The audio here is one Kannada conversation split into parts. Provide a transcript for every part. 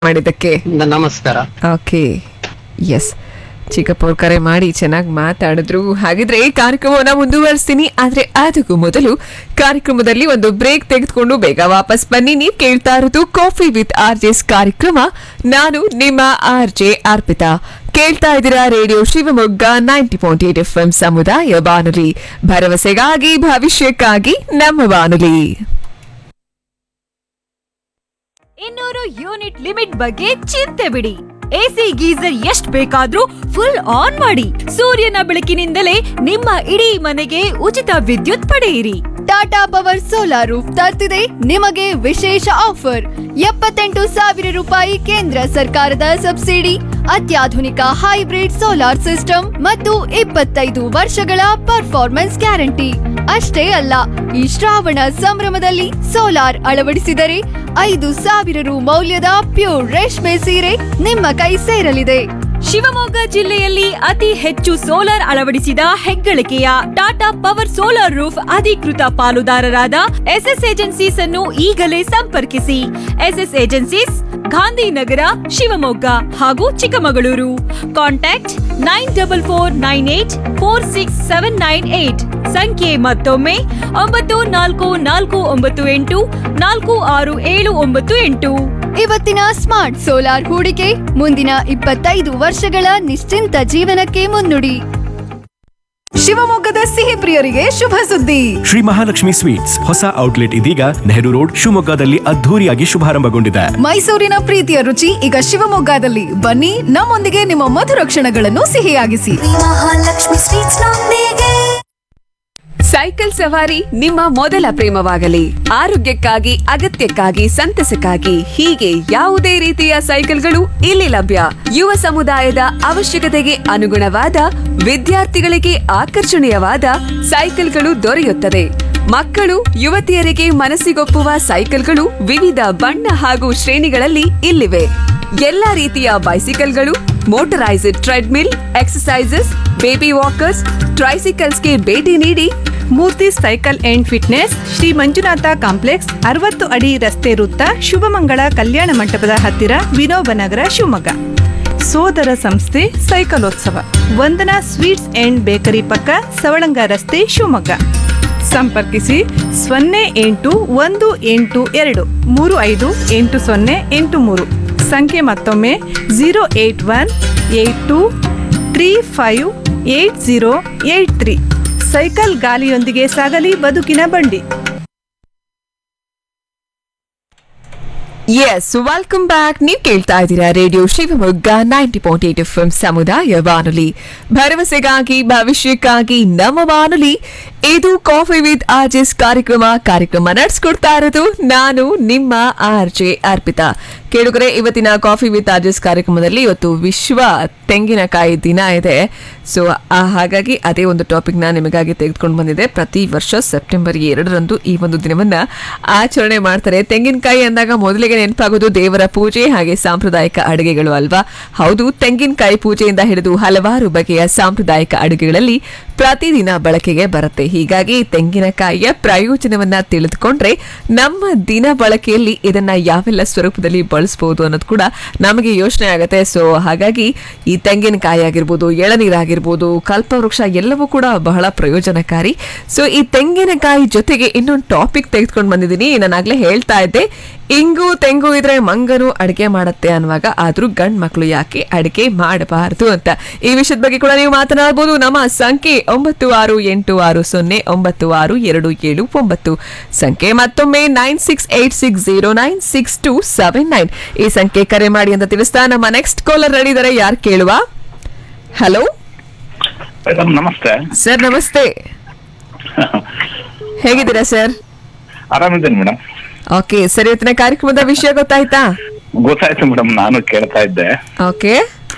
ಮಾಡಿದ್ದಕ್ಕೆ ನ- ನಮಸ್ಕಾರ ಓಕೆ ಎಸ್ ಚಿಕ್ಕಪ್ಪವ್ರು ಕರೆ ಮಾಡಿ ಚೆನ್ನಾಗಿ ಮಾತಾಡಿದ್ರು ಹಾಗಿದ್ರೆ ಈ ಕಾರ್ಯಕ್ರಮವನ್ನ ಮುಂದುವರಿಸ್ತೀನಿ ಆದ್ರೆ ಅದಕ್ಕೂ ಮೊದಲು ಕಾರ್ಯಕ್ರಮದಲ್ಲಿ ಒಂದು ಬ್ರೇಕ್ ತೆಗೆದುಕೊಂಡು ಬೇಗ ವಾಪಸ್ ಬನ್ನಿ ನೀವು ಕೇಳ್ತಾ ಇರೋದು ಕಾಫಿ ವಿತ್ ಆರ್ ಜೆಸ್ ಕಾರ್ಯಕ್ರಮ ನಾನು ನಿಮ್ಮ ಆರ್ ಜೆ ಅರ್ಪಿತಾ ಕೇಳ್ತಾ ಇದ್ದೀರಾ radio Shivamogga ninety point eight F M ಸಮುದಾಯ ಬಾನುಲಿ ಭರವಸೆಗಾಗಿ ಭವಿಷ್ಯಕ್ಕಾಗಿ ನಮ್ಮ ಬಾನುಲಿ ಇನ್ನೂರು ಯೂನಿಟ್ ಲಿಮಿಟ್ ಬಗ್ಗೆ ಚಿಂತೆ ಬಿಡಿ ಎಸಿ ಗೀಸರ್ ಎಷ್ಟ್ ಬೇಕಾದ್ರೂ ಫುಲ್ ಆನ್ ಮಾಡಿ ಸೂರ್ಯನ ಬೆಳಕಿನಿಂದಲೇ ನಿಮ್ಮ ಇಡೀ ಮನೆಗೆ ಉಚಿತ ವಿದ್ಯುತ್ ಪಡೆಯಿರಿ ಟಾಟಾ ಪವರ್ ಸೋಲಾರ್ ರೂಫ್ ತರ್ತಿದೆ ನಿಮಗೆ ವಿಶೇಷ ಆಫರ್ ಎಪ್ಪತ್ತೆಂಟು ಸಾವಿರ ರೂಪಾಯಿ ಕೇಂದ್ರ ಸರ್ಕಾರದ ಸಬ್ಸಿಡಿ ಅತ್ಯಾಧುನಿಕ ಹೈಬ್ರಿಡ್ ಸೋಲಾರ್ ಸಿಸ್ಟಮ್ ಮತ್ತು ಇಪ್ಪತ್ತೈದು ವರ್ಷಗಳ ಪರ್ಫಾರ್ಮೆನ್ಸ್ ಗ್ಯಾರಂಟಿ ಅಷ್ಟೇ ಅಲ್ಲ ಈ ಶ್ರಾವಣ ಸಂಭ್ರಮದಲ್ಲಿ ಸೋಲಾರ್ ಅಳವಡಿಸಿದರೆ ಐದು ಸಾವಿರ ರು ಮೌಲ್ಯದ ಪ್ಯೂರ್ ರೇಷ್ಮೆ ಸೀರೆ ನಿಮ್ಮ ಕೈ ಸೇರಲಿದೆ ಶಿವಮೊಗ್ಗ ಜಿಲ್ಲೆಯಲ್ಲಿ ಅತಿ ಹೆಚ್ಚು ಸೋಲಾರ್ ಅಳವಡಿಸಿದ ಹೆಗ್ಗಳಿಕೆಯ ಟಾಟಾ ಪವರ್ ಸೋಲಾರ್ ರೂಫ್ ಅಧಿಕೃತ ಪಾಲುದಾರರಾದ ಎಸ್ಎಸ್ ಏಜೆನ್ಸೀಸ್ ಅನ್ನು ಈಗಲೇ ಸಂಪರ್ಕಿಸಿ ಎಸ್ಎಸ್ ಏಜೆನ್ಸೀಸ್ ಗಾಂಧಿನಗರ ಶಿವಮೊಗ್ಗ ಹಾಗೂ Chikkamagaluru contact nine double four nine eight four six seven nine eight ಸಂಖ್ಯೆ ಮತ್ತೊಮ್ಮೆ ಒಂಬತ್ತು ನಾಲ್ಕು ನಾಲ್ಕು ಒಂಬತ್ತು ಎಂಟು ನಾಲ್ಕು ಆರು ಏಳು ಒಂಬತ್ತು ಎಂಟು ಇವತ್ತಿನ ಸ್ಮಾರ್ಟ್ ಸೋಲಾರ್ ಹೂಡಿಕೆ ಮುಂದಿನ ಇಪ್ಪತ್ತೈದು ವರ್ಷಗಳ ನಿಶ್ಚಿಂತ ಜೀವನಕ್ಕೆ ಮುನ್ನುಡಿ ಶಿವಮೊಗ್ಗದ ಸಿಹಿ ಪ್ರಿಯರಿಗೆ ಶುಭ ಸುದ್ದಿ ಶ್ರೀ ಮಹಾಲಕ್ಷ್ಮಿ ಸ್ವೀಟ್ಸ್ ಹೊಸ ಔಟ್ಲೆಟ್ ಇದೀಗ ನೆಹರು ರೋಡ್ ಶಿವಮೊಗ್ಗದಲ್ಲಿ ಅದ್ಧೂರಿಯಾಗಿ ಶುಭಾರಂಭಗೊಂಡಿದೆ ಮೈಸೂರಿನ ಪ್ರೀತಿಯ ರುಚಿ ಈಗ ಶಿವಮೊಗ್ಗದಲ್ಲಿ ಬನ್ನಿ ನಮ್ಮೊಂದಿಗೆ ನಿಮ್ಮ ಮಧುರ ಕ್ಷಣಗಳನ್ನು ಸಿಹಿಯಾಗಿಸಿ ಮಹಾಲಕ್ಷ್ಮಿ ಸ್ವೀಟ್ಸ್ ನೊಂದಿಗೆ ಸೈಕಲ್ ಸವಾರಿ ನಿಮ್ಮ ಮೊದಲ ಪ್ರೇಮವಾಗಲಿ ಆರೋಗ್ಯಕ್ಕಾಗಿ ಅಗತ್ಯಕ್ಕಾಗಿ ಸಂತಸಕ್ಕಾಗಿ ಹೀಗೆ ಯಾವುದೇ ರೀತಿಯ ಸೈಕಲ್ಗಳು ಇಲ್ಲಿ ಲಭ್ಯ ಯುವ ಸಮುದಾಯದ ಅವಶ್ಯಕತೆಗೆ ಅನುಗುಣವಾದ ವಿದ್ಯಾರ್ಥಿಗಳಿಗೆ ಆಕರ್ಷಣೀಯವಾದ ಸೈಕಲ್ಗಳು ದೊರೆಯುತ್ತದೆ ಮಕ್ಕಳು ಯುವತಿಯರಿಗೆ ಮನಸ್ಸಿಗೊಪ್ಪುವ ಸೈಕಲ್ಗಳು ವಿವಿಧ ಬಣ್ಣ ಹಾಗೂ ಶ್ರೇಣಿಗಳಲ್ಲಿ ಇಲ್ಲಿವೆ ಎಲ್ಲಾ ರೀತಿಯ ಬೈಸಿಕಲ್ಗಳು motorized treadmill exercises baby walkers ಟ್ರೈಸಿಕಲ್ಸ್ಗೆ ಭೇಟಿ ನೀಡಿ Murthy cycle and fitness Shri Manjunatha complex ಅರವತ್ತು ಅಡಿ ರಸ್ತೆ ವೃತ್ತ ಶುಭಮಂಗಳ ಕಲ್ಯಾಣ ಮಂಟಪದ ಹತ್ತಿರ ವಿನೋಬ ನಗರ ಶಿವಮೊಗ್ಗ ಸೋದರ ಸಂಸ್ಥೆ ಸೈಕಲೋತ್ಸವ ವಂದನಾ ಸ್ವೀಟ್ಸ್ ಅಂಡ್ ಬೇಕರಿ ಪಕ್ಕ ಸವಳಂಗ ರಸ್ತೆ ಶಿವಮೊಗ್ಗ ಸಂಪರ್ಕಿಸಿ ಸೊನ್ನೆ ಎಂಟು ಒಂದು ಎಂಟು ಎರಡು ಮೂರು ಐದು ಎಂಟು ಸೊನ್ನೆ ಎಂಟು ಮೂರು ಸಂಖ್ಯೆ ಮತ್ತೊಮ್ಮೆ zero eight one eight two three five eight zero eight three cycle ಗಾಲಿಯೊಂದಿಗೆ ಸಾಗಲಿ ಬದುಕಿನ ಬಂಡಿ ಎಸ್ ವೆಲ್ಕಮ್ ಬ್ಯಾಕ್ ನೀವು ಕೇಳ್ತಾ ಇದ್ದೀರಾ radio Shivamogga ninety point eight F ಸಮುದಾಯ ಬಾನುಲಿ ಭರವಸೆಗಾಗಿ ಭವಿಷ್ಯಕ್ಕಾಗಿ ನಮ್ಮ ಬಾನುಲಿ ಇದು ಕಾಫಿ ವಿತ್ ಆರ್ಜೆಸ್ ಕಾರ್ಯಕ್ರಮ ಕಾರ್ಯಕ್ರಮ ನಡೆಸ್ಕೊಡ್ತಾ ಇರೋದು ನಾನು ನಿಮ್ಮ ಆರ್ ಜೆ ಅರ್ಪಿತಾ ಕೇಳುಗರೆ ಇವತ್ತಿನ ಕಾಫಿ ವಿತ್ ಆರ್ಜೆಸ್ ಕಾರ್ಯಕ್ರಮದಲ್ಲಿ ಇವತ್ತು ವಿಶ್ವ ತೆಂಗಿನಕಾಯಿ ದಿನ ಇದೆ ಸೊ ಹಾಗಾಗಿ ಅದೇ ಒಂದು ಟಾಪಿಕ್ನ ನಿಮಗಾಗಿ ತೆಗೆದುಕೊಂಡು ಬಂದಿದೆ ಪ್ರತಿ ವರ್ಷ ಸೆಪ್ಟೆಂಬರ್ ಎರಡರಂದು ಈ ಒಂದು ದಿನವನ್ನ ಆಚರಣೆ ಮಾಡ್ತಾರೆ ತೆಂಗಿನಕಾಯಿ ಅಂದಾಗ ಮೊದಲಿಗೆ ನೆನಪಾಗೋದು ದೇವರ ಪೂಜೆ ಹಾಗೆ ಸಾಂಪ್ರದಾಯಿಕ ಅಡುಗೆಗಳು ಅಲ್ವಾ ಹೌದು ತೆಂಗಿನಕಾಯಿ ಪೂಜೆಯಿಂದ ಹಿಡಿದು ಹಲವಾರು ಬಗೆಯ ಸಾಂಪ್ರದಾಯಿಕ ಅಡುಗೆಗಳಲ್ಲಿ ಪ್ರತಿದಿನ ಬಳಕೆಗೆ ಬರುತ್ತೆ ಹೀಗಾಗಿ ತೆಂಗಿನಕಾಯಿಯ ಪ್ರಯೋಜನವನ್ನ ತಿಳಿದುಕೊಂಡ್ರೆ ನಮ್ಮ ದಿನ ಬಳಕೆಯಲ್ಲಿ ಇದನ್ನ ಯಾವೆಲ್ಲ ಸ್ವರೂಪದಲ್ಲಿ ಬಳಸಬಹುದು ಅನ್ನೋದು ಕೂಡ ನಮಗೆ ಯೋಚನೆ ಆಗುತ್ತೆ ಸೊ ಹಾಗಾಗಿ ಈ ತೆಂಗಿನಕಾಯಿ ಆಗಿರ್ಬೋದು ಎಳನೀರಾಗಿರ್ಬೋದು ಕಲ್ಪವೃಕ್ಷ ಎಲ್ಲವೂ ಕೂಡ ಬಹಳ ಪ್ರಯೋಜನಕಾರಿ ಸೊ ಈ ತೆಂಗಿನಕಾಯಿ ಜೊತೆಗೆ ಇನ್ನೊಂದು ಟಾಪಿಕ್ ತೆಗೆದುಕೊಂಡು ಬಂದಿದ್ದೀನಿ ನಾನಾಗ್ಲೇ ಹೇಳ್ತಾ ಇದ್ದೆ ಇಂಗು ತೆಂಗು ಇದ್ರೆ ಮಂಗನು ಅಡಿಗೆ ಮಾಡತ್ತೆ ಅನ್ನುವಾಗ ಆದ್ರೂ ಗಂಡ್ ಮಕ್ಳು ಯಾಕೆ ಅಡಿಗೆ ಮಾಡಬಾರದು ಅಂತ ಈ ವಿಷಯದ ಬಗ್ಗೆ ಕೂಡ ನೀವು ಮಾತನಾಡಬಹುದು ನಮ್ಮ ಸಂಖ್ಯೆ ಒಂಬತ್ತು ಆರು ಎಂಟು ಆರು ಸೊನ್ನೆ ಒಂಬತ್ತು ಆರು ಎರಡು ಏಳು ಒಂಬತ್ತು ಸಂಖ್ಯೆ ಮತ್ತೊಮ್ಮೆ nine six eight six zero nine six two seven nine ಈ ಸಂಖ್ಯೆ ಕರೆ ಮಾಡಿ ಅಂತ ತಿಳಿಸ್ತಾ ನಮ್ಮ ನೆಕ್ಸ್ಟ್ ಕಾಲರ್ ರೆಡಿ ಇದಾರೆ ಯಾರು ಕೇಳುವ ಹಲೋ ಮೇಡಮ್ ನಮಸ್ತೆ ಸರ್ ನಮಸ್ತೆ ಹೇಗಿದ್ದೀರಾ ಸರ್ ಆರಾಮಿದ್ದೇನೆ ಮೇಡಮ್ ಓಕೆ ಸರ್ ಇವತ್ತಿನ ಕಾರ್ಯಕ್ರಮದ ವಿಷಯ ಗೊತ್ತಾಯ್ತಾ ಗೊತ್ತಾಯ್ತು ಮೇಡಮ್ ನಾನು ಕೇಳ್ತಾ ಇದ್ದೆ ಓಕೆ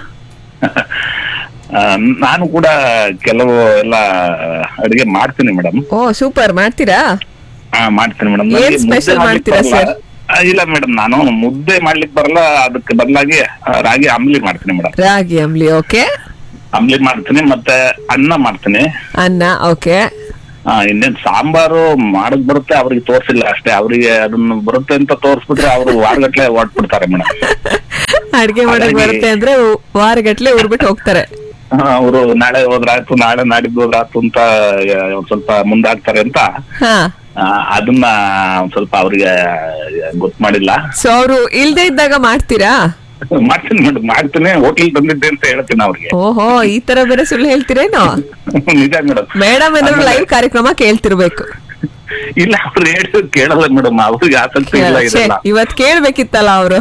ಆ, ನಾನು ಕೂಡ ಕೆಲವು ಎಲ್ಲ ಅಡಿಗೆ ಮಾಡ್ತೀನಿ ಮೇಡಮ್ ಓ ಸೂಪರ್ ಮಾಡ್ತೀರಾ ಮಾಡ್ತೀನಿ ಮೇಡಮ್ ಏನ್ special ಮಾಡ್ತೀರಾ sir? ಇಲ್ಲ ಮೇಡಮ್ ನಾನು ಮುದ್ದೆ ಮಾಡ್ಲಿಕ್ಕೆ ಬರಲ್ಲ ಅದಕ್ಕೆ ಬದಲಾಗಿ ರಾಗಿ ಅಂಬ್ಲಿ ಮಾಡ್ತೀನಿ ಮೇಡಮ್ ರಾಗಿ ಅಂಬ್ಲಿ ಓಕೆ ಅಂಬ್ಲಿ ಮಾಡ್ತೀನಿ ಮತ್ತೆ ಅನ್ನ ಮಾಡ್ತೀನಿ ಅನ್ನ ಓಕೆ ಆ, ಇನ್ನೇನ್ ಸಾಂಬಾರು ಮಾಡಕ್ ಬರುತ್ತೆ ಅವ್ರಿಗೆ ತೋರ್ಸಿಲ್ಲ ಅಷ್ಟೇ ಅವ್ರಿಗೆ ಅದನ್ನ ಬರುತ್ತೆ ಅಂತ ತೋರ್ಸ್ಬಿಟ್ರೆ ಅವರು ವಾರಗಟ್ಲೆ ಹೊಟ್ಬಿಡ್ತಾರೆ ಮೇಡಮ್ ಅಡ್ಗೆ ಮಾಡಕ್ ಹಾಗಾಗಿ- ಬರುತ್ತೆ ಅಂದ್ರೆ ವಾರಗಟ್ಲೆ ಊರ್ಬಿಟ್ಟು ಹೋಗ್ತಾರೆ ಅವರು ನಾಳೆ ಹೋದ್ರಾಯ್ತು ನಾಳೆ ನಾಡಿದ್ದು ಹೋದ್ರಾಯ್ತು ಅಂತ ಆ, ಒಂದ್ ಸ್ವಲ್ಪ ಮುಂದಾಗ್ತಾರೆ ಅಂತ ಹಾ ಆ, ಅದನ್ನ ಒಂದ್ ಸ್ವಲ್ಪ ಅವ್ರಿಗೆ ಗೊತ್ತು ಮಾಡಿಲ್ಲ ಸೊ ಅವ್ರು ಇಲ್ದೇ ಇದ್ದಾಗ ಮಾಡ್ತೀರಾ ಮಾಡ್ತೀನಿ ಮೇಡಮ್ ಮಾಡ್ತೀನಿ ಹೋಟೆಲ್ ಬಂದಿದ್ದೆ ಅಂತ ಹೇಳ್ತೀನಿ ಅವ್ರಿಗೆ ಓಹೋ ಈ ತರ ಬೇರೆ ಸುಳ್ಳು ಹೇಳ್ತೀರೇನೋ ನಿಜ ಮೇಡಮ್ ಮೇಡಮ್ ಏನಾದ್ರು ಲೈವ್ ಕಾರ್ಯಕ್ರಮ ಕೇಳ್ತಿರ್ಬೇಕು ಇಲ್ಲ ಅವ್ರು ಹೇಳಿದ್ರು ಕೇಳಲ್ಲ ಮೇಡಮ್ ಅವ್ರಿಗೆ ಆಸಕ್ತಿ ಇಲ್ಲ ಛೆ, ಇದೆಲ್ಲ ಇವತ್ ಕೇಳ್ಬೇಕಿತ್ತಲ್ಲ ಅವರು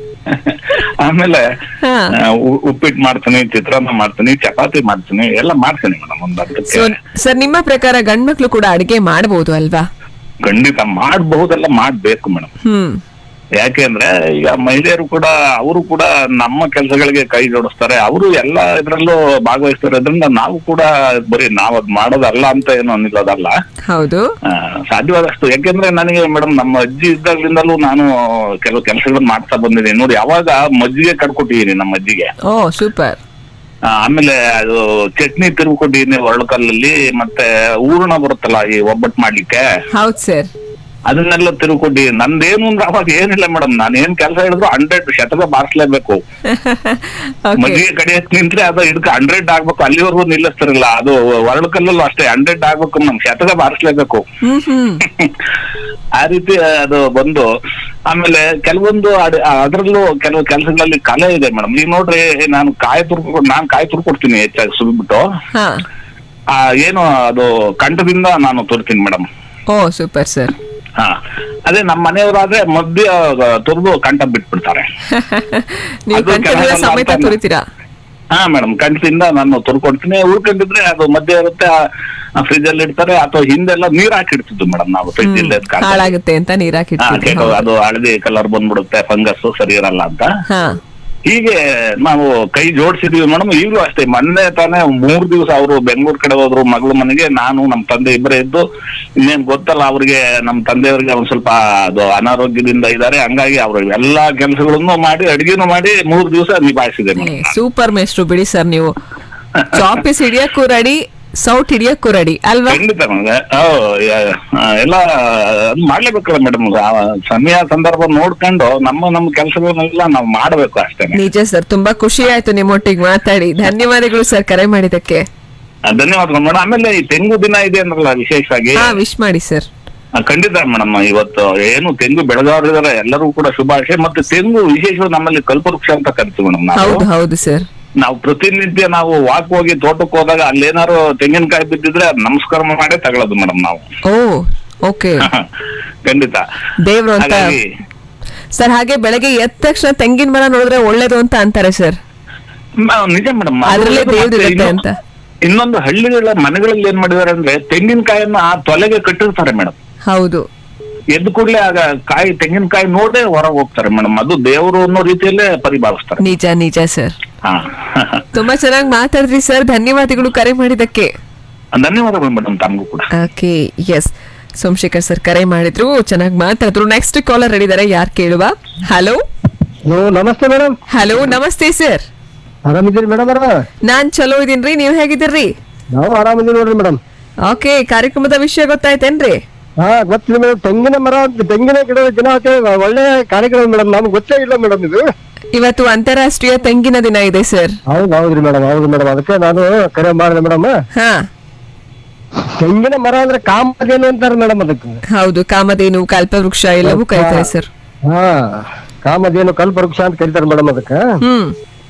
ಆಮೇಲೆ ಹಾ. ಆ, ಉ- ಉಪ್ಪಿಟ್ಟು ಮಾಡ್ತೀನಿ ಚಿತ್ರಾನ್ನ ಮಾಡ್ತೀನಿ ಚಪಾತಿ ಮಾಡ್ತೀನಿ ಎಲ್ಲ ಮಾಡ್ತೀನಿ ಮೇಡಮ್ ಒಂದ್ ಸೊ ಅರ್ಧಕ್ಕೆ ಸರ್ ನಿಮ್ಮ ಪ್ರಕಾರ ಗಂಡ್ಮಕ್ಳು ಕೂಡ ಅಡಿಗೆ ಮಾಡಬಹುದು ಅಲ್ವಾ ಖಂಡಿತ ಮಾಡಬಹುದೆಲ್ಲ ಮಾಡ್ಬೇಕು ಮೇಡಮ್ ಹ್ಮ್ ಯಾಕೆಂದ್ರೆ ಈಗ ಮಹಿಳೆಯರು ಕೂಡ ಅವರು ಕೂಡ ನಮ್ಮ ಕೆಲಸಗಳಿಗೆ ಕೈ ಜೋಡಿಸ್ತಾರೆ ಅವರು ಎಲ್ಲ ಇದ್ರಲ್ಲೂ ಭಾಗವಹಿಸ್ತಿರೋದ್ರಿಂದ ನಾವು ಕೂಡ ಬರೀ ನಾವ್ ಅದ್ ಮಾಡೋದಲ್ಲ ಅಂತ ಏನು ಅನ್ನಿಲ್ಲೋದಲ್ಲ ಹೌದು ಆ, ಸಾಧ್ಯವಾದಷ್ಟು ಯಾಕೆಂದ್ರೆ ನನಗೆ ಮೇಡಮ್ ನಮ್ಮ ಅಜ್ಜಿ ಇದ್ದಾಗ್ಲಿಂದಲೂ ನಾನು ಕೆಲವು ಕೆಲಸಗಳನ್ನ ಮಾಡ್ತಾ ಬಂದಿದ್ದೀನಿ ನೋಡಿ ಯಾವಾಗ ಮಜ್ಜಿಗೆ ಕಡ್ಕೊಟ್ಟಿದ್ದೀನಿ ನಮ್ಮ ಅಜ್ಜಿಗೆ ಓ ಸೂಪರ್ ಆ, ಆಮೇಲೆ ಅದು ಚಟ್ನಿ ತಿರುಗಿಕೊಂಡಿದ್ದೀನಿ ಒರಳುಕಲ್ಲಲ್ಲಿ ಮತ್ತೆ ಹೂರ್ಣ ಬರುತ್ತಲ್ಲ ಈ ಒಬ್ಬಟ್ಟು ಮಾಡ್ಲಿಕ್ಕೆ ಹೌದ್ ಸರ್ ಅದನ್ನೆಲ್ಲ ತಿರುಗಿಕೊಟ್ಟಿ ನಂದೇನು ಅಂದ್ರೆ ಅವಾಗ ಏನಿಲ್ಲ ಮೇಡಮ್ ನಾನು ಏನ್ ಕೆಲಸ ಹೇಳಿದ್ರು ಹಂಡ್ರೆಡ್ ಶತಕ ಬಾರಿಸ್ಲೇಬೇಕು ಓಕೆ ಮಜ್ಜಿಗೆ ಕಡಿಯಕ್ ನಿಂತ್ರೆ ಅದು ಇದಕ್ಕೆ ಹಂಡ್ರೆಡ್ ಆಗ್ಬೇಕು ಅಲ್ಲಿವರೆಗೂ ನಿಲ್ಲಿಸ್ತಿರಲ್ಲ ಅದು ಒರಳುಕಲ್ಲಲ್ಲೂ ಅಷ್ಟೇ ಹಂಡ್ರೆಡ್ ಆಗ್ಬೇಕು ನಮ್ ಶತಕ ಬಾರಿಸ್ಲೇಬೇಕು ಹ್ಮ್ ಹ್ಮ್ ಆ ರೀತಿ ಅದು ಬಂದು ಆಮೇಲೆ ಕೆಲವೊಂದು ಅಡ್- ಅದ್ರಲ್ಲೂ ಕೆಲವು ಕೆಲಸಗಳಲ್ಲಿ ಕಲೆ ಇದೆ ಮೇಡಮ್ ಈಗ ನೋಡ್ರಿ ನಾನು ಕಾಯಿ ತುರ್ಕೊಂಡು ನಾನ್ ಕಾಯಿ ತುರ್ಕೊಡ್ತೀನಿ ಹೆಚ್ಚಾಗಿ ಸುಲ್ಬಿಟ್ಟು ಹಾ ಆ ಏನು ಅದು ಕಂಠದಿಂದ ನಾನು ತುರ್ತೀನಿ ಮೇಡಮ್ ಓ ಸೂಪರ್ ಸರ್ ಹಾ ಅದೇ ನಮ್ಮ ಮನೆಯವರಾದ್ರೆ ಮಧ್ಯ ತುರ್ದು ಕಂಠ ಬಿಟ್ಬಿಡ್ತಾರೆ ನೀವು ಅದು ಕಂಠಗಳ ಕೆಳಗಲ್ಲ ಸಮೇತ ಅಂತ ತುರಿತೀರಾ ಹಾ ಮೇಡಮ್ ಕಂಠದಿಂದ ನಾನು ತುರ್ಕೊಡ್ತೀನಿ ಉಳ್ಕೊಂಡಿದ್ರೆ ಅದು ಮಧ್ಯ ಇರುತ್ತೆ ಫ್ರಿಜ್ ಅಲ್ಲಿ ಇಡ್ತಾರೆ ಅಥವಾ ಹಿಂದೆಲ್ಲ ನೀರ್ ಹಾಕಿಡ್ತಿದ್ವಿ ಮೇಡಮ್ ನಾವು ಫ್ರಿಜ್ ಇಲ್ಲೇ ಇದ್ದ ಕಾಲದಲ್ಲಿ. ಹಾಳಾಗುತ್ತೆ ಅಂತ ನೀರ್ ಹಾ, ಹಾಕಿಡ್ತೀರಿ ಕೆಟ್ಟು ಅದು ಹಳದಿ ಕಲರ್ ಬಂದ್ಬಿಡುತ್ತೆ ಫಂಗಸ್ ಸರಿ ಇರಲ್ಲ ಅಂತ ಹಾ ಹೀಗೆ ನಾವು ಕೈ ಜೋಡಿಸಿದ್ವಿ ಮೇಡಮ್ ಈಗಲೂ ಅಷ್ಟೇ ಮೊನ್ನೆ ತಾನೇ ಮೂರ್ ದಿವಸ ಅವರು ಬೆಂಗಳೂರು ಕಡೆ ಹೋದ್ರು ಮಗಳ ಮನೆಗೆ ನಾನು ನಮ್ಮ ತಂದೆ ಇಬ್ಬರೇ ಇದ್ದು ಇನ್ನೇನ್ ಗೊತ್ತಲ್ಲ ಅವ್ರಿಗೆ ನಮ್ಮ ತಂದೆಯವ್ರಿಗೆ ಒಂದ್ ಸ್ವಲ್ಪ ಅದು ಅನಾರೋಗ್ಯದಿಂದ ಇದ್ದಾರೆ ಹಂಗಾಗಿ ಅವರು ಎಲ್ಲಾ ಕೆಲಸಗಳನ್ನು ಮಾಡಿ ಅಡಿಗೆನೂ ಮಾಡಿ ಮೂರ್ ದಿವಸ ನಿಭಾಯಿಸಿದೆ ಮೇಡಮ್ ಸೂಪರ್ ಮೇಸ್ಟ್ರು ಬಿಡಿ ಸರ್ ನೀವು ಚಾಪಿಸ್ ಹಿಡಿಯಕ್ಕೂ ರೆಡಿ ಸೌಟ್ ಹಿಡಿಯಕ್ಕೂ ರೆಡಿ ಅಲ್ವಾ ಖಂಡಿತ ನಮ್ಗೆ ಎಲ್ಲ ಅದ್ ಮಾಡ್ಲೇಬೇಕಲ್ಲ ಮೇಡಮ್ ಸಮಯ ಸಂದರ್ಭ ನೋಡ್ಕೊಂಡು ನಮ್ಮ ನಮ್ಮ ಕೆಲಸಗಳನ್ನೆಲ್ಲ ನಾವು ಮಾಡ್ಬೇಕು ಅಷ್ಟೇ ನಿಜ ಸರ್ ತುಂಬಾ ಖುಷಿ ಆಯ್ತು ನಿಮ್ಮೊಟ್ಟಿಗೆ ಮಾತಾಡಿ ಧನ್ಯವಾದಗಳು ಸರ್ ಕರೆ ಮಾಡಿದಕ್ಕೆ ಧನ್ಯವಾದಗಳು ಮೇಡಮ್ ಆಮೇಲೆ ಈ ತೆಂಗು ದಿನ ಇದೆ ಅಂದ್ರಲ್ಲ ವಿಶೇಷವಾಗಿ ಹಾ ವಿಶ್ ಮಾಡಿ ಸರ್ ಆ, ಖಂಡಿತ ಮೇಡಮ್ ಇವತ್ತು ಏನು ತೆಂಗು ಬೆಳೆದವರಿದ್ದಾರೆ ಎಲ್ಲರೂ ಕೂಡ ಶುಭಾಶಯ ಮತ್ತೆ ತೆಂಗು ವಿಶೇಷವಾಗಿ ನಮ್ಮಲ್ಲಿ ಕಲ್ಪವೃಕ್ಷ ಅಂತ ಕರಿತೀವಿ ಮೇಡಮ್ ನಾವು ಹೌದು ಹೌದು ಸರ್ ನಾವು ಪ್ರತಿನಿತ್ಯ ನಾವು ವಾಕ್ ಹೋಗಿ ತೋಟಕ್ಕೆ ಹೋದಾಗ ಅಲ್ಲೇನಾರು ತೆಂಗಿನಕಾಯಿ ಬಿದ್ದಿದ್ರೆ ಅದ್ ನಮಸ್ಕಾರ ಮಾಡೇ ತಗೊಳ್ಳೋದು ಮೇಡಮ್ ನಾವು ಓ ಓಕೆ ಖಂಡಿತ ದೇವ್ರು ಅಂತ ಹಾಗಾಗಿ ಸರ್ ಹಾಗೆ ಬೆಳಗ್ಗೆ ಎದ್ದ ತಕ್ಷಣ ತೆಂಗಿನ ಮರ ನೋಡಿದ್ರೆ ಒಳ್ಳೇದು ಅಂತ ಅಂತಾರೆ ಸರ್ ಮ- ನಿಜ ಮೇಡಮ್ ಅದ್ರಲ್ಲೇ ದೇವ್ರಿರುತ್ತೆ ಅಂತ. ಇನ್ನೊಂದು ಹಳ್ಳಿಗಳ ಮನೆಗಳಲ್ಲಿ ಏನ್ ಮಾಡಿದಾರೆ ಅಂದ್ರೆ ತೆಂಗಿನಕಾಯನ್ನ ಆ ತೊಲೆಗೆ ಕಟ್ಟಿರ್ತಾರೆ ಮೇಡಮ್ ಹೌದು ಎದ್ದ ಕೂಡಲೇ ಆಗ ಕಾಯಿ ತೆಂಗಿನಕಾಯಿ ನೋಡೇ ಹೊರಗೆ ಹೋಗ್ತಾರೆ ಮೇಡಮ್ ಅದು ದೇವರು ಅನ್ನೋ ರೀತಿಯಲ್ಲೇ ಪರಿಭಾವಿಸ್ತಾರೆ ನಿಜ ನಿಜ ಸರ್ ಹಾ ತುಂಬಾ ಚೆನ್ನಾಗಿ ಮಾತಾಡಿದ್ರಿ ಸರ್ ಧನ್ಯವಾದಗಳು ಕರೆ ಮಾಡಿದಕ್ಕೆ ಧನ್ಯವಾದಗಳು ಮೇಡಮ್ ತಮಗೂ ಕೂಡ ಓಕೆ ಎಸ್ ಸೋಮಶೇಖರ್ ಸರ್ ಕರೆ ಮಾಡಿದ್ರು ಚೆನ್ನಾಗಿ ಮಾತಾಡಿದ್ರು ನೆಕ್ಸ್ಟ್ ಕಾಲರ್ ಇದ್ದಾರೆ ಯಾರು ಕೇಳುವ ಹಲೋ ಹಲೋ ನಮಸ್ತೆ ಮೇಡಮ್ ಹಲೋ ನಮಸ್ತೆ ಸರ್ ಆರಾಮಿದ್ದೀರಿ ಮೇಡಮ್ ಅವರ ನಾನ್ ಚಲೋ ಇದೀನ್ರಿ ನೀವ್ ಹೇಗಿದ್ದೀರಿ ನಾವು ಆರಾಮಿದ್ದೀವಿ ನೋಡ್ರಿ ಮೇಡಮ್ ಓಕೆ ಕಾರ್ಯಕ್ರಮದ ವಿಷಯ ಗೊತ್ತಾಯ್ತೇನ್ರಿ ಹಾ ಗೊತ್ತಿಲ್ಲ ಮೇಡಮ್ ತೆಂಗಿನ ಮರ ತೆಂಗಿನ ಗಿಡದ ದಿನ ಆಚೆ ಒಳ್ಳೆ ಕಾರ್ಯಕ್ರಮ ಮೇಡಮ್ ನಮ್ಗೆ ಗೊತ್ತೇ ಇಲ್ಲ ಮೇಡಮ್ ಇದು ಇವತ್ತು ಅಂತಾರಾಷ್ಟ್ರೀಯ ತೆಂಗಿನ ದಿನ ಇದೆ ಸರ್ ಹೌದು ಹೌದ್ರಿ ಮೇಡಮ್ ಹೌದು ಮೇಡಮ್ ಅದಕ್ಕೆ ನಾನು ಕರೆ ಮಾಡಿದೆ ಮೇಡಮ್ ಹಾ ತೆಂಗಿನ ಮರ ಅಂದ್ರೆ ಕಾಮಧೇನು ಅಂತಾರೆ ಮೇಡಮ್ ಅದಕ್ಕೆ ಹೌದು ಕಾಮಧೇನು ಕಲ್ಪವೃಕ್ಷ ಎಲ್ಲವೂ ಕರೀತಾರೆ ಸರ್ ಹಾ ಕಾಮಧೇನು ಕಲ್ಪವೃಕ್ಷ ಅಂತ ಕರೀತಾರೆ ಮೇಡಮ್ ಅದಕ್ಕೆ ಹ್ಮ್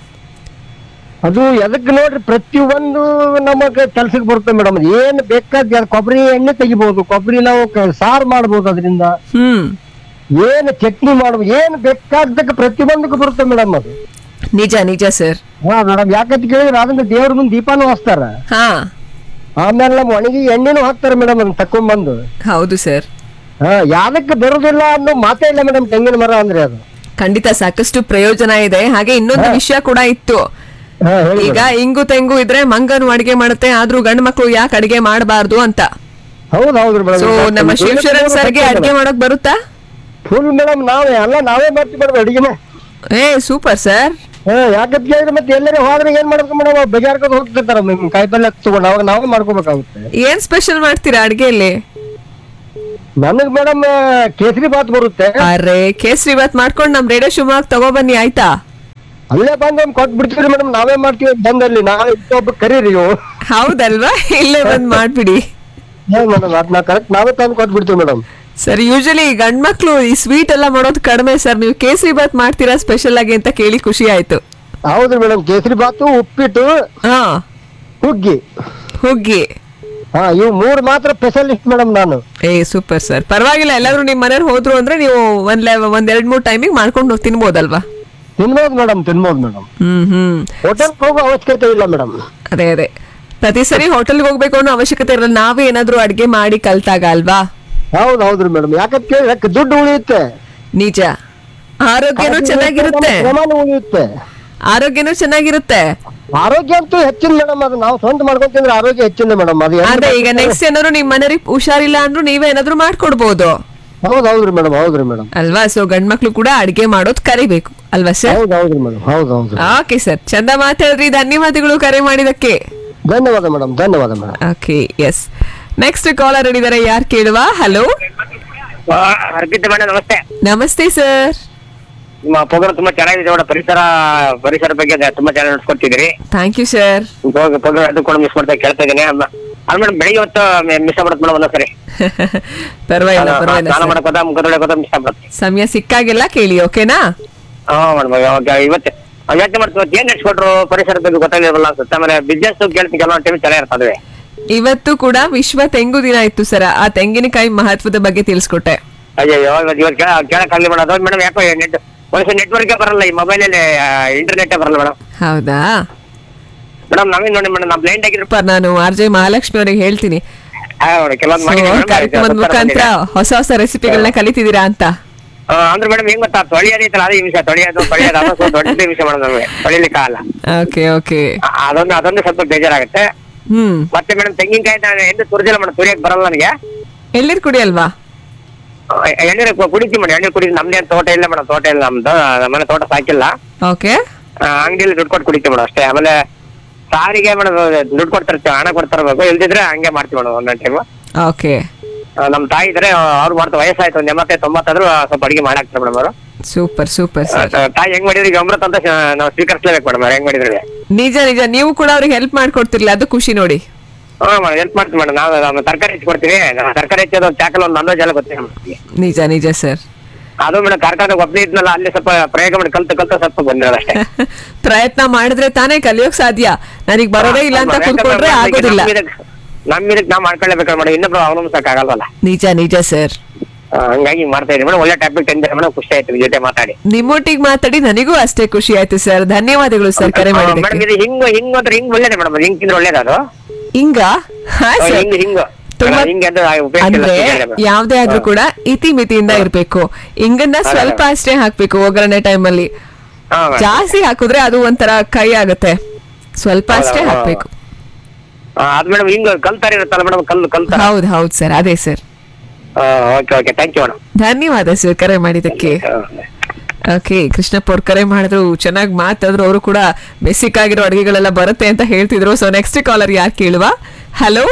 ಅದು ಎದಕ್ ನೋಡ್ರಿ ಪ್ರತಿಯೊಂದು ನಮಗ ಕೆಲ್ಸಕ್ಕೆ ಬರುತ್ತೆ ಮೇಡಮ್ ಏನ್ ಬೇಕಾದ ಕೊಬ್ಬರಿ ಎಣ್ಣೆ ತೆಗಿಬಹುದು ಕೊಬ್ಬರಿ ನಾವು ಕ- ಸಾರ್ ಮಾಡ್ಬೋದು ಅದರಿಂದ ಹ್ಮ್ ಏನ್ ಚಟ್ನಿ ಮಾಡ್ಬೋದು ಏನ್ ಬೇಕಾದ್ದಕ್ಕೆ ಪ್ರತಿಯೊಂದಕ್ಕೂ ಬರುತ್ತೆ ಮೇಡಮ್ ಅದು ನಿಜ ನಿಜ ಸರ್ ಹಾ ಮೇಡಮ್ ಯಾಕಂತ ಕೇಳಿದ್ರೆ ಅದನ್ನ ದೇವ್ರ ಮುಂದೆ ದೀಪಾನು ಹಚ್ತಾರ ಹಾ ಆಮೇಲೆ ನಮ್ಮ ಒಣಗಿ ಎಣ್ಣೆನೂ ಹಾಕ್ತಾರೆ ಮೇಡಮ್ ಅದನ್ನ ತಕೊಂಡ್ಬಂದು ಹೌದು ಸರ್ ಹಾ ಯಾವ್ದಕ್ಕೆ ಬರುದಿಲ್ಲ ಅನ್ನೋ ಮಾತೇ ಇಲ್ಲ ಮೇಡಮ್ ತೆಂಗಿನ ಮರ ಅಂದ್ರೆ ಅದು ಖಂಡಿತ ಸಾಕಷ್ಟು ಪ್ರಯೋಜನ ಇದೆ ಹಾಗೆ ಇನ್ನೊಂದು ವಿಷಯ ಕೂಡ ಇತ್ತು ಹಾ ಹೇಳಿ ಈಗ ಇಂಗು ತೆಂಗು ಇದ್ರೆ ಮಂಗನು ಅಡಿಗೆ ಮಾಡುತ್ತೆ ಆದ್ರೂ ಗಂಡು ಮಕ್ಕಳು ಯಾಕೆ ಅಡಿಗೆ ಮಾಡಬಾರ್ದು ಅಂತ ಹೌದು ಹೌದ್ರಿ ಸೊ ಮೇಡಮ್ ನಮ್ಮ ಶಿವಶರಣ್ ಸರ್ಗೆ ಅಡಿಗೆ ಮಾಡಕ್ ಬರುತ್ತಾ ಫುಲ್ ಮೇಡಮ್ ನಾವೇ ಎಲ್ಲ ನಾವೇ ಮಾಡ್ತೀವಿ ಮೇಡಮ್ ಅಡಿಗೆನೆ ಏ ಸೂಪರ್ ಸರ್ ಹಾ ಯಾಕಂತ ಕೇಳಿದ್ರೆ ಮತ್ತೆ ಎಲ್ಲರೂ ಹೋದ್ರೆ ಏನ್ ಮಾಡ್ಬೇಕು ಮೇಡಮ್ ಬಗೆಹರ್ಕೊಂಡು ಹೋಗ್ತಿರ್ತಾರ ಮ್ ಕಾಯಿ ಪಲ್ಯ ತಗೊಂಡು ಅವಾಗ ನಾವೇ ಮಾಡ್ಕೋಬೇಕಾಗುತ್ತೆ ಏನ್ ಸ್ಪೆಷಲ್ ಮಾಡ್ತೀರಾ ಅಡ್ಗೆಯಲ್ಲಿ ನನಗ್ ಮೇಡಮ್ ಕೇಸರಿ ಬಾತ್ ಬರುತ್ತೆ ಅರೆ ಕೇಸರಿ ಬಾತ್ ಮಾಡ್ಕೊಂಡು ನಮ್ ರೇಡಿಯೋ ಶಿವಮೊಗ್ಗ ತಗೋಬನ್ನಿ ಆಯ್ತಾ ಅಲ್ಲೇ ಬಂದು ಒಂದ್ ಕೊಟ್ಟು ಬಿಡ್ತೀವಿ ಮೇಡಮ್ ನಾವೇ ಮಾಡ್ತೀವಿ ಬಂದಲ್ಲಿ ನಾಳೆ ಇನ್ನೊಬ್ಬ ಕರೀರಿ ನೀವು ಹೌದಲ್ವಾ ಇಲ್ಲೇ ಬಂದ್ ಮಾಡ್ಬಿಡಿ ಮೇಡಮ್ ಅದ್ ನಾ ಕರೆಕ್ಟ್ ನಾವೇ ತಂದು ಕೊಟ್ಟು ಬಿಡ್ತೀವಿ ಮೇಡಮ್ ಸರ್ ಯೂಶಲಿ ಗಂಡ್ಮಕ್ಳು ಈ ಸ್ವೀಟ್ ಎಲ್ಲ ಮಾಡೋದು ಕಡಿಮೆ ಸರ್ ನೀವು ಕೇಸರಿ ಬಾತ್ ಮಾಡ್ತೀರಾ ಸ್ಪೆಷಲ್ ಆಗಿ ಅಂತ ಕೇಳಿ ಖುಷಿ ಆಯ್ತು ಹೌದು ಮೇಡಮ್ ಕೇಸರಿ ಬಾತು ಉಪ್ಪಿಟ್ಟು ಹಾ ಹುಗ್ಗಿ ಹುಗ್ಗಿ ಹಾ ಇವು ಮೂರು ಮಾತ್ರ ಸ್ಪೆಷಲಿಸ್ಟ್ ಮೇಡಮ್ ನಾನು ಏ ಸೂಪರ್ ಸರ್ ಪರವಾಗಿಲ್ಲ ಎಲ್ಲಾದ್ರೂ ನಿಮ್ ಮನೇಲಿ ಹೋದ್ರು ಅಂದ್ರೆ ನೀವು ಒಂದ್ ಲೆ- ಒಂದ್ ಎರಡ್ ಮೂರ್ ಟೈಮಿಗೆ ಮಾಡ್ಕೊಂಡು ತಿನ್ಬೋದಲ್ವಾ ತಿನ್ಬೋದು ಮೇಡಮ್ ತಿನ್ಬೋದು ಮೇಡಮ್ ಹ್ಮ್ ಹ್ಮ್ ಹೋಟೆಲ್ ಹೋಗೋ ಅವಶ್ಯಕತೆ ಇಲ್ಲ ಮೇಡಮ್ ಅದೇ ಅದೇ ಪ್ರತಿ ಸರಿ ಹೋಟೆಲ್ಗೆ ಹೋಗ್ಬೇಕು ಅನ್ನೋ ಅವಶ್ಯಕತೆ ಇರಲ್ಲ ನಾವೇ ಏನಾದ್ರೂ ಅಡ್ಗೆ ಮಾಡಿ ಕಲ್ತಾಗ ಅಲ್ವಾ ಹೌದು ಹೌದ್ರಿ ಮೇಡಮ್ ಯಾಕಂತ ಕೇಳಿ ದುಡ್ಡು ಉಳಿಯುತ್ತೆ ನಿಜ ಆರೋಗ್ಯನೂ ಚೆನ್ನಾಗಿರುತ್ತೆ ಶ್ರಮನೂ ಉಳಿಯುತ್ತೆ ಆರೋಗ್ಯನೂ ಚೆನ್ನಾಗಿರುತ್ತೆ ಆರೋಗ್ಯ ಅಂತೂ ಹೆಚ್ಚಿನ ಮೇಡಮ್ ಅದು ನಾವು ಸ್ವಂತ ಮಾಡ್ಕೊಂತಿದ್ರೆ ಆರೋಗ್ಯ ಹೆಚ್ಚಿನ ಮೇಡಮ್ ಅದು ಹೆಂಗ್ ಅದೇ ಈಗ ನೆಕ್ಸ್ಟ್ ಏನಾದ್ರು ನಿಮ್ ಮನೆಯವ್ರಿಗೆ ಹುಷಾರಿಲ್ಲ ಅಂದ್ರೂ ನೀವೇ ಏನಾದ್ರು ಮಾಡ್ಕೊಡ್ಬೋದು ಹೌದು ಹೌದ್ರಿ ಮೇಡಮ್ ಹೌದ್ರಿ ಮೇಡಮ್ ಅಲ್ವಾ ಸೊ ಗಂಡ್ಮಕ್ಳು ಕೂಡ ಅಡ್ಗೆ ಮಾಡೋದ್ ಕರಿಬೇಕು ಅಲ್ವಾ ಸರ್ ಹೌದು ಹೌದ್ರಿ ಮೇಡಮ್ ಹೌದು ಹೌದು ಓಕೆ ಸರ್ ಚಂದ ಮಾತಾಡ್ರಿ ಧನ್ಯವಾದಗಳು ಕರೆ ಮಾಡಿದಕ್ಕೆ ಧನ್ಯವಾದ ಮೇಡಮ್ ಧನ್ಯವಾದ madam okay yes next caller ಹಿಡಿದಾರೆ ಯಾರು ಕೇಳುವ ಹಲೋ ಅರ್ಪಿತ ಮೇಡಮ್ ನಮಸ್ತೆ ನಮಸ್ತೆ ಸರ್ ನಿಮ್ಮ ಪ್ರೋಗ್ರಾಮ್ ತುಂಬಾ ಚೆನ್ನಾಗಿದೆ ಮೇಡಮ್ ಪರಿಸರ ಪರಿಸರ ಬಗ್ಗೆ ಅದ್ ತುಂಬಾ ಚೆನ್ನಾಗಿ ನಡ್ಸ್ಕೊಡ್ತಿದ್ದೀರಿ ಥ್ಯಾಂಕ್ ಯು ಸರ್ ಪ್ರೋಗ್ರಾಮ್ ಅದು ಕೂಡ ಮಿಸ್ ಮಾಡ್ತಾ ಕೇಳ್ತಾ ಇದ್ದೀನಿ ಅದು ಮೇಡಮ್ ಬೆಳಿಗ್ಗೆ ಹೊತ್ತು ಮಿಸ್ ಆಗ್ಬಿಡುತ್ತೆ ಮೇಡಮ್ ಒಂದೊಂದ್ಸರಿ ಪರವಾಗಿಲ್ಲ ನಾನು ಪರವಾಗಿಲ್ಲ ಸ್ನಾನ sir. ಮಾಡಕ್ ಹೋದ ಮುಖ ತೊಳೆಯಕ್ ಹೋದ ಮಿಸ್ ಆಗ್ಬಿಡುತ್ತೆ ಸಮಯ ಸಿಕ್ಕಾಗೆಲ್ಲ ಕೇಳಿ ಓಕೆನಾ ಹಾ ಮೇಡಮ್ ಇವತ್ತೆ ಯೋಚನೆ ಮಾಡ್ತೀವಿ ಏನ್ ನಡ್ಸ್ಕೊಟ್ರು ಪರಿಸರ ಬಗ್ಗೆ ಗೊತ್ತಾಗಿರಲ್ಲ ಅನ್ಸುತ್ತೆ ಆಮೇಲೆ ಬಿಸ್ನೆಸ್ ಕೇಳ್ತೀನಿ ಕೆಲವೊಂದು ಟೈಮ್ ಚೆನ್ನಾಗಿ ಇರ್ತದೆ ಇವತ್ತು ಕೂಡ ವಿಶ್ವ ತೆಂಗು ದಿನ ಇತ್ತು ಸರ್ ಆ ತೆಂಗಿನಕಾಯಿ ಮಹತ್ವದ ಬಗ್ಗೆ ತಿಳಿಸ್ಕೊಟ್ಟೆ ಅಯ್ಯೋ ಇವತ್ತು ಇವತ್ತು ಕೇಳ ಕೇಳಕ್ಕಾಗಲಿ ಮೇಡಮ್ ಅದು ಮೇಡಮ್ ಯಾಕೋ ನೆಟ್ ಒಂದ್ಸಲ ನೆಟ್ವರ್ಕ್ ಬರಲ್ಲ ಈ ಮೊಬೈಲಲ್ಲಿ ಇಂಟರ್ನೆಟ್ ಬರಲ್ಲ ಮೇಡಮ್ ಹೌದಾ ಮೇಡಮ್ ನಾವೇನ್ ನೋಡಿ ಮೇಡಮ್ ನಾವು ಬ್ಲೈಂಡ್ ಆಗಿರೋ ಸೂಪರ್ ನಾನು ಆರ್ ಜೆ ಮಹಾಲಕ್ಷ್ಮಿ ಅವರಿಗೆ ಹೇಳ್ತೀನಿ ಕೆಲವೊಂದು So, ಮಾಡಿ madam, ಕಾರ್ಯಕ್ರಮದ ಸ್ವಲ್ಪ ಮುಖಾಂತರ ಬಂದಿದೆ. ಹೊಸ ಹೊಸ ರೆಸಿಪಿಗಳನ್ನ ಕಲಿತಿದ್ದೀರಾ ಅಂತ ಆ, ಅಂದ್ರೆ ಮೇಡಮ್ ಹೆಂಗ್ ಗೊತ್ತಾ ತೊಳೆಯೋದು ಐತಲ್ಲ ಅದೇ ವಿಷಯ ತೊಳೆಯೋದು ತೊಳೆಯೋದು ಅದೊಂದು ಸ್ವಲ್ಪ ದೊಡ್ಡ ವಿಷಯ ಮೇಡಮ್ ನಮಗೆ ತೊಳಿಲಿಕ್ಕೆ ಆಗಲ್ಲ ಓಕೆ ಓಕೆ ಆ- ಅದೊಂದು ಅದೊಂದು ಸ್ವಲ್ಪ ಬೇಜಾರಾಗುತ್ತೆ ಹ್ಮ್ ಮತ್ತೆ ಮೇಡಮ್ ತೆಂಗಿನಕಾಯಿ ನಾನು ಎಂದು ತುರಿದಿಲ್ಲ ಮೇಡಮ್ ತುರಿಯಕ್ ಬರಲ್ಲ ನನಗೆ ಎಳ್ನೀರ್ ಕುಡಿ ಅಲ್ವಾ ಎಣ್ಣೀರು ಕುಡಿತೀವಿ ಮೇಡಮ್ ಎಣ್ಣೀರು ಕುಡಿತೀವಿ ನಮ್ದೇ ತೋಟ ಇಲ್ಲ ಮೇಡಮ್ ತೋಟ ಇಲ್ಲ ನಮ್ದು ನಮ್ಮನೆ ತೋಟ ಸಾಕಿಲ್ಲ ಓಕೆ ಆ, ಅಂಗಡಿಯಲ್ಲಿ ದುಡ್ಡು ಕೊಟ್ಟು ಕುಡಿತೀವಿ ಮೇಡಮ್ ಅಷ್ಟೇ ಆಮೇಲೆ ಸಾರಿಗೆ ಮೇಡಮ್ ದುಡ್ಡು ಕೊಡ್ತಿರ್ತೀವಿ ಹಣ ಕೊಡ್ತಿರ್ಬೇಕು ಇಲ್ದಿದ್ರೆ ಹಂಗೆ ಮಾಡ್ತೀವಿ ಮೇಡಮ್ ಒಂದೊಂದು ಟೈಮ್ ಓಕೆ ನಮ್ ತಾಯಿ ಇದ್ರೆ ಅವ್ರು ಮಾಡ್ತಾರೆ ವಯಸ್ಸಾಯ್ತು ಒಂದ್ ಎಂಬತ್ತೈದು ತೊಂಬತ್ತಾದ್ರೂ ಸ್ವಲ್ಪ ಅಡಿಗೆ ಮಾಡಾಕ್ತಾರೆ ಮೇಡಮ್ ಅವರು ಸೂಪರ್ ಸೂಪರ್ ಸರ್ ತಾಯಿ ಹೆಂಗ್ ಮಾಡಿದ್ರೆ ಈಗ ಅಮೃತ ಅಂತ ಶ- ನಾವು ಸ್ವೀಕರಿಸಲೇಬೇಕು ಮೇಡಮ್ ಹೆಂಗ್ ಮಾಡಿದ್ರೆ ನಿಜ ನಿಜ ನೀವು ಕೂಡ ಅವ್ರಿಗೆ ಹೆಲ್ಪ್ ಮಾಡ್ಕೊಡ್ತಿರ್ಲಿಲ್ಲ ಅದು ಖುಷಿ ನೋಡಿ ಹಾ ಮೇಡಮ್ ಹೆಲ್ಪ್ ಮಾಡ್ತೀವಿ ಮೇಡಮ್ ನಾವು ನಾವು ತರಕಾರಿ ಹೆಚ್ಚಿ ಕೊಡ್ತೀವಿ ನಾವು ತರಕಾರಿ ಹೆಚ್ಚೋದು ಚಾಕಲ್ ಒಂದು ಅಂದಾಜು ಎಲ್ಲ ಗೊತ್ತಿಲ್ಲ ನಮ್ಗೆ. ನಿಜ ನಿಜ ಸರ್ ಅದು ಮೇಡಮ್ ಕಾರ್ಖಾನೆ ಒಬ್ಬನೇ ಇದ್ನಲ್ಲ ಅಲ್ಲಿ ಸ್ವಲ್ಪ ಪ್ರಯೋಗ ಮಾಡಿ ಕಲ್ತು ಕಲ್ತು ಸ್ವಲ್ಪ ಬಂದಿರೋದು ಅಷ್ಟೇ ಪ್ರಯತ್ನ ಮಾಡಿದ್ರೆ ತಾನೇ ಕಲಿಯೋಕ್ ಸಾಧ್ಯ ನನಗೆ ಬರೋದೇ ಇಲ್ಲ ಅಂತ ಕೂತ್ಕೊಂಡ್ರೆ ಆಗೋದಿಲ್ಲ ನಮ್ ಇದಕ್ಕೆ ನಾವು ಮಾಡ್ಕೊಳ್ಳೇಬೇಕು ಮೇಡಮ್ ಇನ್ನೊಬ್ರು ಅವಲಂಬಿಸಕ್ ಆಗಲ್ವಲ್ಲ ನಿಜ ನಿಜ ಸರ್ ಆ, ಹಂಗಾಗಿ ಮಾಡ್ತಾ ಇದೀವಿ ಮೇಡಮ್ ಒಳ್ಳೆ ಟಾಪಿಕ್ ತಂದಿದೆ ಮೇಡಮ್ ಖುಷಿ ಆಯ್ತು ನಿಮ್ ಜೊತೆ ಮಾತಾಡಿ ನಿಮ್ಮೊಟ್ಟಿಗೆ ಮಾತಾಡಿ ನನಗೂ ಅಷ್ಟೇ ಖುಷಿ ಆಯ್ತು ಸರ್ ಧನ್ಯವಾದಗಳು ಸರ್ ಕರೆ ಮೇಡಮ್ ಮಾಡಿದ್ದಕ್ಕೆ ಇದು ಹಿಂಗ್ ಹಿಂಗ್ ಅಂದ್ರೆ ಹಿಂಗ್ ಒಳ್ಳೇದೆ ಮೇಡಮ್ ಹಿಂಗ್ ತಿಂದ್ರೆ ಒಳ್ಳೇದು ಅದು ಹಿಂಗ ಹಾ ಆ, ಸರ್ ಹಿಂಗ್ ಹಿಂಗ್ ತುಂಬಾ ಹಿಂಗ್ ಅದು ಉಪಯೋಗ ಇಲ್ಲ ಅಂದ್ರೆ ಸಿಗಲ್ಲ madam. ಯಾವ್ದೇ ಆದ್ರೂ ಕೂಡ ಇತಿ ಮಿತಿಯಿಂದ ಇರ್ಬೇಕು ಹಿಂಗನ್ನ ಅದೇ, ಸ್ವಲ್ಪ ಅದೇ. ಅಷ್ಟೇ ಹಾಕ್ಬೇಕು ಒಗ್ಗರಣೆ ಟೈಮಲ್ಲಿ ಹಾ, madam. ಜಾಸ್ತಿ ಹಾಕಿದ್ರೆ ಅದು ಒಂಥರ ಕೈ ಆಗುತ್ತೆ ಸ್ವಲ್ಪ ಹೌದಾ, ಅಷ್ಟೇ ಹಾ. ಹಾಕ್ಬೇಕು ಆ, ಅದು ಮೇಡಮ್ ಹಿಂಗ್ ಕಲ್ತಾರ ಇರುತ್ತಲ್ಲ ಮೇಡಮ್ ಕಲ್ಲು ಕಲ್ತಾರ ಹೌದ್ ಹೌದ್ ಸರ್ ಅದೇ sir okay okay thank you madam ಧನ್ಯವಾದ ಸರ್ ಕರೆ ಮಾಡಿದ್ದಕ್ಕೆ ಓಕೆ ಕೃಷ್ಣಪ್ಪ ಅವ್ರು ಕರೆ ಮಾಡಿದ್ರು ಚೆನ್ನಾಗಿ ಮಾತಾದ್ರು ಅವರು ಕೂಡ ಬೇಸಿಕ್ ಆಗಿರೋ ಅಡುಗೆಗಳೆಲ್ಲ ಬರುತ್ತೆ ಅಂತ ಹೇಳ್ತಿದ್ರು ಸೊ ನೆಕ್ಸ್ಟ್ ಕಾಲರ್ ಯಾರು ಕೇಳುವ ಹಲೋ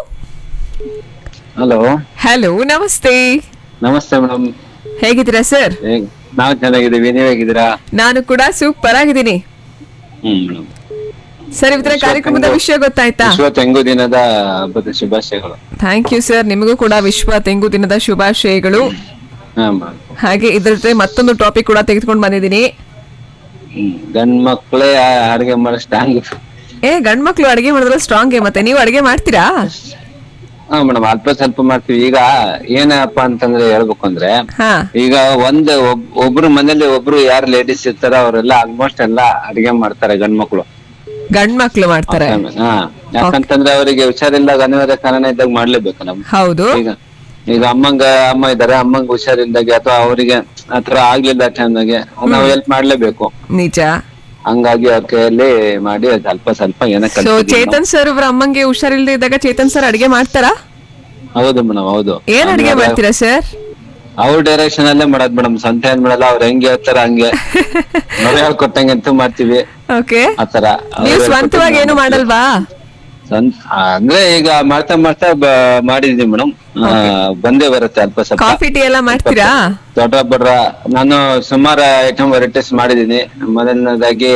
ಹಲೋ ಹಲೋ ನಮಸ್ತೆ ನಮಸ್ತೆ ಮೇಡಮ್ ಹೇಗಿದ್ದೀರಾ ಸರ್ ನಾವು ಚೆನ್ನಾಗಿದ್ದೀವಿ ನೀವ್ ಹೇಗಿದ್ದೀರಾ ನಾನು ಕೂಡ ಸೂಪರ್ ಆಗಿದ್ದೀನಿ ಹ್ಮ್ ಮೇಡಮ್ ಸರ್ ಇವತ್ತಿನ ವಿಶ್ವ ಕಾರ್ಯಕ್ರಮದ ತೆಂಗು- ವಿಷಯ ಗೊತ್ತಾಯ್ತಾ ವಿಶ್ವ ತೆಂಗು ದಿನದ ಹಬ್ಬದ ಶುಭಾಶಯಗಳು ಥ್ಯಾಂಕ್ ಯು ಸರ್ ನಿಮಗೂ ಕೂಡ ವಿಶ್ವ ತೆಂಗು ದಿನದ ಶುಭಾಶಯಗಳು ಹಾ ಮೇಡಮ್ ಹಾಗೆ ಇದ್ರ ಜೊತೆ ಮತ್ತೊಂದು ಟಾಪಿಕ್ ಕೂಡ ತೆಗೆದುಕೊಂಡು ಬಂದಿದ್ದೀನಿ ಹ್ಮ್ ಗಂಡ್ ಮಕ್ಳೇ ಅಡಿಗೆ ಮಾಡೋ ಸ್ಟ್ರಾಂಗ್ ಏ ಗಂಡ್ ಮಕ್ಳು ಅಡಿಗೆ ಮಾಡಿದ್ರೆ ಸ್ಟ್ರಾಂಗ್ ಮತ್ತೆ ನೀವು ಅಡಿಗೆ ಮಾಡ್ತೀರಾ ಹಾ ಮೇಡಮ್ ಅಲ್ಪ ಸ್ವಲ್ಪ ಮಾಡ್ತೀವಿ ಈಗ ಏನಪ್ಪ ಅಂತಂದ್ರೆ ಹೇಳ್ಬೇಕು ಅಂದ್ರೆ ಹಾ ಈಗ ಒಂದ್ ಒಬ್- ಒಬ್ರು ಮನೇಲಿ ಒಬ್ರು ಯಾರು ಲೇಡೀಸ್ ಇರ್ತಾರ ಅವರೆಲ್ಲ ಆಲ್ಮೋಸ್ಟ್ ಎಲ್ಲ ಅಡಿಗೆ ಮಾಡ್ತಾರೆ ಗಂಡ್ ಮಕ್ಳು ಗಂಡ್ ಮಕ್ಳು ಮಾಡ್ತಾರೆ ಹಾ ಯಾಕಂತಂದ್ರೆ ಅವರಿಗೆ ಹುಷಾರಿಲ್ದಾಗ ಅನಿವಾರ್ಯ ಕಾರಣ ಇದ್ದಾಗ ಮಾಡ್ಲೇಬೇಕು ನಮ್ ಹೌದು ಈಗ ಈಗ ಅಮ್ಮಂಗ ಅಮ್ಮ ಇದಾರೆ ಅಮ್ಮಂಗ ಹುಷಾರಿಲ್ದಾಗೆ ಅಥವಾ ಅವರಿಗೆ ಆತರ ಆಗ್ಲಿಲ್ಲ ಟೈಮ್ನಾಗೆ ನಾವು ಹೆಲ್ಪ್ ಮಾಡ್ಲೇಬೇಕು ನಿಜ ಹಂಗಾಗಿ ಅವ್ರ ಕೈಯಲ್ಲಿ ಮಾಡಿ ಅದ್ ಸ್ವಲ್ಪ ಸ್ವಲ್ಪ ಏನ ಸೊ ಚೇತನ್ ಸರ್ ಅವ್ರ ಅಮ್ಮಂಗೆ ಹುಷಾರಿಲ್ದೇ ಇದ್ದಾಗ ಚೇತನ್ ಸರ್ ಅಡಿಗೆ ಮಾಡ್ತಾರಾ ಹೌದು ಮೇಡಮ್ ಹೌದು ಏನ್ ಅಡಿಗೆ ಆಮೇಲೆ ಮಾಡ್ತೀರಾ ಸರ್ ಅವ್ರ ಡೈರೆಕ್ಷನ್ ಅಲ್ಲೇ ಮಾಡೋದ್ ಮೇಡಮ್ ಸ್ವಂತ ಏನ್ ಮಾಡಲ್ಲ ಅವ್ರ ಹೆಂಗೆ ಹೇಳ್ತಾರ ಹಂಗೆ ನಾವ್ ಹೇಳ್ಕೊಟ್ಟಂಗೆ ಅಂತೂ ಮಾಡ್ತೀವಿ ಓಕೆ ಆತರ ನೀವು ಸ್ವಂತವಾಗಿ ಏನು ಮಾಡಲ್ವಾ ಸ್ವಂತ ಅಂದ್ರೆ ಈಗ ಮಾಡ್ತಾ ಮಾಡ್ತಾ ಬ- ಮಾಡಿದೀನಿ ಮೇಡಮ್ ಬಂದೇ ಬರುತ್ತೆ ಅಲ್ಪ ಸ್ವಲ್ಪ ಕಾಫಿ ಟೀ ಎಲ್ಲ ಮಾಡ್ತೀರಾ ದೊಡ್ಡ ಬಡ್ರ ನಾನು ಸುಮಾರು ಐಟಮ್ ವೆರೈಟೀಸ್ ಮಾಡಿದೀನಿ ಮೊದಲನೇದಾಗಿ